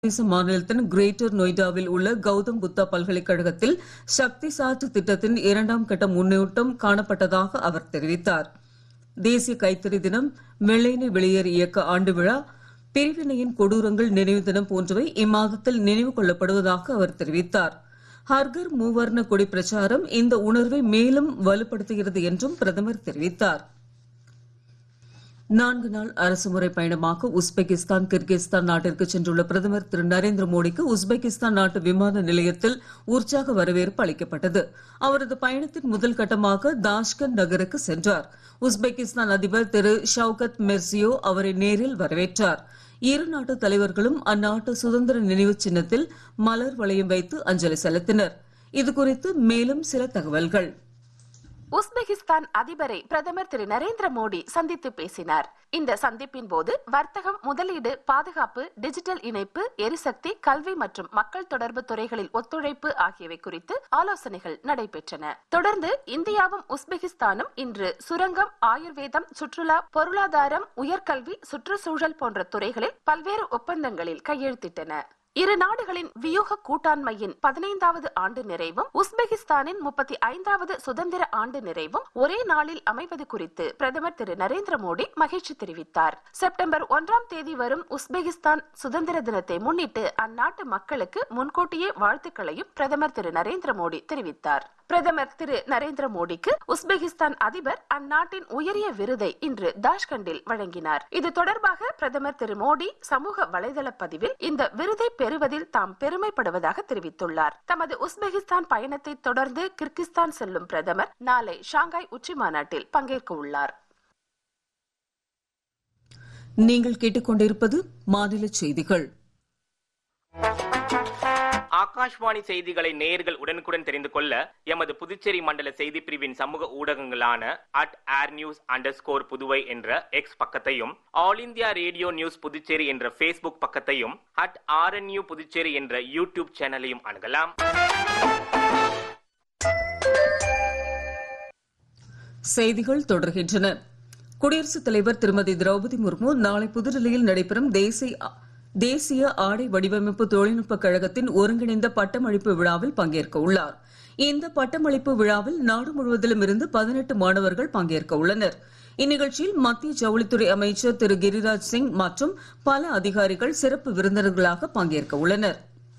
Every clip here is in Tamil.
உத்தரப்பிரதேச மாநிலத்தின் கிரேட்டர் நொய்டாவில் உள்ள கௌதம் புத்தா பல்கலைக்கழகத்தில் சக்தி சாட் திட்டத்தின் இரண்டாம் கட்ட முன்னோட்டம் காணப்பட்டதாக அவர் தெரிவித்தார் தேசிய கைத்தறி தினம் வெள்ளையனை வெளியேறு இயக்க ஆண்டு விழா பிரிவினையின் கொடூரங்கள் நினைவு தினம் போன்றவை இம்மாதத்தில் நினைவு கொள்ளப்படுவதாக அவர் தெரிவித்தார் ஹர்கர் மூவர்ண கொடி பிரச்சாரம் இந்த உணர்வை மேலும் வலுப்படுத்துகிறது என்றும் பிரதமர் தெரிவித்தார் நான்கு நாள் அரசுமுறை பயணமாக உஸ்பெகிஸ்தான் கிர்கிஸ்தான் நாட்டிற்கு சென்றுள்ள பிரதமர் திரு நரேந்திர மோடிக்கு உஸ்பெகிஸ்தான் நாட்டு விமான நிலையத்தில் உற்சாக வரவேற்பு அளிக்கப்பட்டது அவரது பயணத்தின் முதல் கட்டமாக தாஷ்கண்ட் நகருக்கு சென்றார் உஸ்பெகிஸ்தான் அதிபர் திரு ஷவுகத் மிர்சியோ அவரை நேரில் வரவேற்றார் இரு நாட்டு தலைவர்களும் அந்நாட்டு சுதந்திர நினைவு சின்னத்தில் மலர் வளையம் வைத்து அஞ்சலி செலுத்தினர் இதுகுறித்து மேலும் சில தகவல்கள் உஸ்பெகிஸ்தான் அதிபரை பிரதமர் திரு நரேந்திர மோடி சந்தித்து பேசினார் இந்த சந்திப்பின் போது வர்த்தகம் முதலீடு பாதுகாப்பு டிஜிட்டல் இணைப்பு எரிசக்தி கல்வி மற்றும் மக்கள் தொடர்பு துறைகளில் ஒத்துழைப்பு ஆகியவை குறித்து ஆலோசனைகள் நடைபெற்றன தொடர்ந்து இந்தியாவும் உஸ்பெகிஸ்தானும் இன்று சுரங்கம் ஆயுர்வேதம் சுற்றுலா பொருளாதாரம் உயர்கல்வி சுற்றுச்சூழல் போன்ற துறைகளில் பல்வேறு ஒப்பந்தங்களில் கையெழுத்திட்டன இரு நாடுகளின் வியூக கூட்டாண்மையின் பதினைந்தாவது ஆண்டு நிறைவும் உஸ்பெகிஸ்தானின் முப்பத்தி ஐந்தாவது சுதந்திர ஆண்டு நிறைவும் ஒரே நாளில் அமைவது குறித்து பிரதமர் திரு நரேந்திர மோடி மகிழ்ச்சி தெரிவித்தார் செப்டம்பர் ஒன்றாம் தேதி வரும் உஸ்பெகிஸ்தான் சுதந்திர தினத்தை முன்னிட்டு அந்நாட்டு மக்களுக்கு முன்கூட்டியே வாழ்த்துக்களையும் பிரதமர் திரு நரேந்திர மோடி தெரிவித்தார் பிரதமர் திரு நரேந்திர மோடிக்கு உஸ்பெகிஸ்தான் அதிபர் அந்நாட்டின் உயரிய விருதை இன்று தாஷ்கண்டில் வழங்கினார் இது தொடர்பாக பிரதமர் திரு மோடி சமூக வலைதள பதிவில் இந்த விருதை பெறுவதில் தாம் பெருமைப்படுவதாக தெரிவித்துள்ளார் தமது உஸ்பெகிஸ்தான் பயணத்தை தொடர்ந்து கிர்கிஸ்தான் செல்லும் பிரதமர் நாளை ஷாங்காய் உச்சி மாநாட்டில் பங்கேற்க உள்ளார் நீங்கள் கேட்டுக்கொண்டிருப்பது மாநில செய்திகள் ஆகாஷ்வாணி செய்திகளை நேயர்கள் உடனுக்குடன் தெரிந்து கொள்ள எமது புதுச்சேரி மண்டல செய்தி பிரிவின் சமூக ஊடகங்களான at air news underscore Puduvai என்ற எக்ஸ் பக்கத்தையும் All India Radio news Puducherry என்ற ஃபேஸ்புக் பக்கத்தையும் அட் ஆர்என்யூ புதுச்சேரி என்ற யூடியூப் சேனலையும் அணுகலாம் செய்திகள் தொடர்கின்றன குடியரசுத் தலைவர் திருமதி திரௌபதி முர்மு நாளை புதுடெல்லியில் நடைபெறும் தேசிய தேசிய ஆடை வடிவமைப்பு தொழில்நுட்ப கழகத்தின் ஒருங்கிணைந்த பட்டமளிப்பு விழாவில் பங்கேற்க உள்ளார் இந்த பட்டமளிப்பு விழாவில் நாடு முழுவதிலும் இருந்து பதினெட்டு மாணவர்கள் பங்கேற்க உள்ளனர் இந்நிகழ்ச்சியில் மத்திய ஜவுளித்துறை அமைச்சர் திரு கிரிராஜ் சிங் மற்றும் பல அதிகாரிகள் சிறப்பு விருந்தினர்களாக பங்கேற்க உள்ளனர்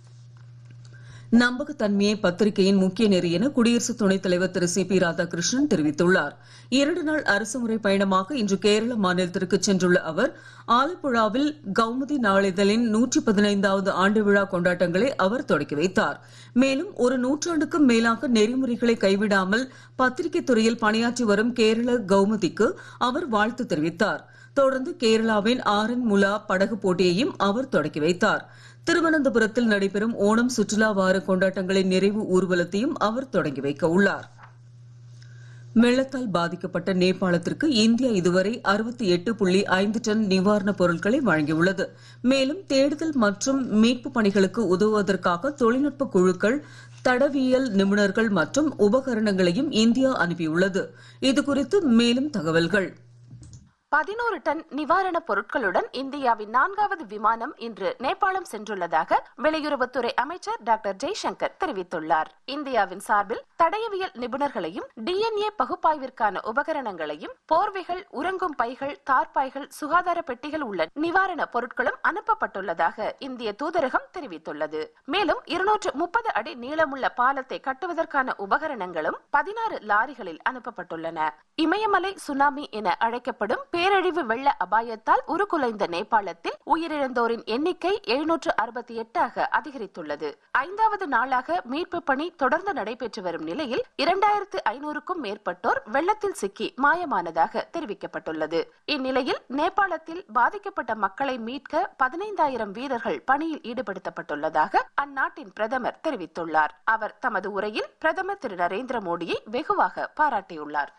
நம்பகத்தன்மையை பத்திரிகையின் முக்கிய நெறி என குடியரசு துணைத் தலைவர் திரு சி பி ராதாகிருஷ்ணன் தெரிவித்துள்ளார் இரண்டு நாள் அரசுமுறை பயணமாக இன்று கேரள மாநிலத்திற்கு சென்றுள்ள அவர் ஆலப்புழாவில் கௌமுதி நாளிதழின் நூற்றி பதினைந்தாவது ஆண்டு விழா கொண்டாட்டங்களை அவர் தொடக்கி வைத்தார் மேலும் ஒரு நூற்றாண்டுக்கும் மேலாக நெறிமுறைகளை கைவிடாமல் பத்திரிகை துறையில் பணியாற்றி வரும் கேரள கௌமுதிக்கு அவர் வாழ்த்து தெரிவித்தார் தொடர்ந்து கேரளாவின் ஆரன் முலா படகு போட்டியையும் அவர் தொடக்கி வைத்தார் திருவனந்தபுரத்தில் நடைபெறும் ஓணம் சுற்றுலா வார கொண்டாட்டங்களின் நிறைவு ஊர்வலத்தையும் அவர் தொடங்கி வைக்க உள்ளார் வெள்ளத்தால் பாதிக்கப்பட்ட நேபாளத்திற்கு இந்தியா இதுவரை அறுபத்தி எட்டு புள்ளி ஐந்து டன் நிவாரணப் பொருட்களை வழங்கியுள்ளது மேலும் தேடுதல் மற்றும் மீட்பு பணிகளுக்கு உதவுவதற்காக தொழில்நுட்ப குழுக்கள் தடவியல் நிபுணர்கள் மற்றும் உபகரணங்களையும் இந்தியா அனுப்பியுள்ளது இதுகுறித்து மேலும் தகவல்கள் பதினோரு டன் நிவாரணப் பொருட்களுடன் இந்தியாவின் நான்காவது விமானம் இன்று நேபாளம் சென்றுள்ளதாக வெளியுறவுத்துறை அமைச்சர் டாக்டர் ஜெய்சங்கர் தெரிவித்துள்ளார் இந்தியாவின் சார்பில் தடயவியல் நிபுணர்களையும் டிஎன்ஏ பகுப்பாய்விற்கான உபகரணங்களையும் போர்வைகள் உறங்கும் பைகள் தார்பாய்கள் சுகாதார பெட்டிகள் உள்ள நிவாரணப் பொருட்களும் அனுப்பப்பட்டுள்ளதாக இந்திய தூதரகம் தெரிவித்துள்ளது மேலும் இருநூற்று முப்பது அடி நீளமுள்ள பாலத்தை கட்டுவதற்கான உபகரணங்களும் பதினாறு லாரிகளில் அனுப்பப்பட்டுள்ளன இமயமலை சுனாமி என அழைக்கப்படும் பேரழிவு வெள்ள அபாயத்தால் உருக்குலைந்த நேபாளத்தில் உயிரிழந்தோரின் எண்ணிக்கை எழுநூற்று அறுபத்தி எட்டாக அதிகரித்துள்ளது ஐந்தாவது நாளாக மீட்பு பணி தொடர்ந்து நடைபெற்று வரும் நிலையில் இரண்டாயிரத்து ஐநூறுக்கும் மேற்பட்டோர் வெள்ளத்தில் சிக்கி மாயமானதாக தெரிவிக்கப்பட்டுள்ளது இந்நிலையில் நேபாளத்தில் பாதிக்கப்பட்ட மக்களை மீட்க பதினைந்தாயிரம் வீரர்கள் பணியில் ஈடுபடுத்தப்பட்டுள்ளதாக அந்நாட்டின் பிரதமர் தெரிவித்துள்ளார் அவர் தமது உரையில் பிரதமர் திரு நரேந்திர மோடியை வெகுவாக பாராட்டியுள்ளார்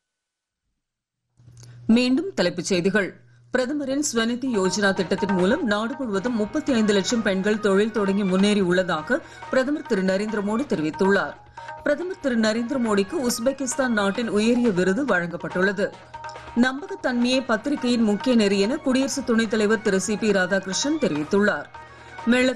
மீண்டும் தலைப்புச் செய்திகள் பிரதமரின் ஸ்வநிதி யோஜனா திட்டத்தின் மூலம் நாடு முழுவதும் முப்பத்தி ஐந்து லட்சம் பெண்கள் தொழில் தொடங்கி முன்னேறி உள்ளதாக பிரதமர் திரு நரேந்திர மோடி தெரிவித்துள்ளார் பிரதமர் திரு நரேந்திர மோடிக்கு உஸ்பெகிஸ்தான் நாட்டின் உயரிய விருது வழங்கப்பட்டுள்ளது நம்பகத்தன்மையே பத்திரிகையின் முக்கிய நெறி என குடியரசு துணைத் தலைவர் திரு சி பி ராதாகிருஷ்ணன் தெரிவித்துள்ளார்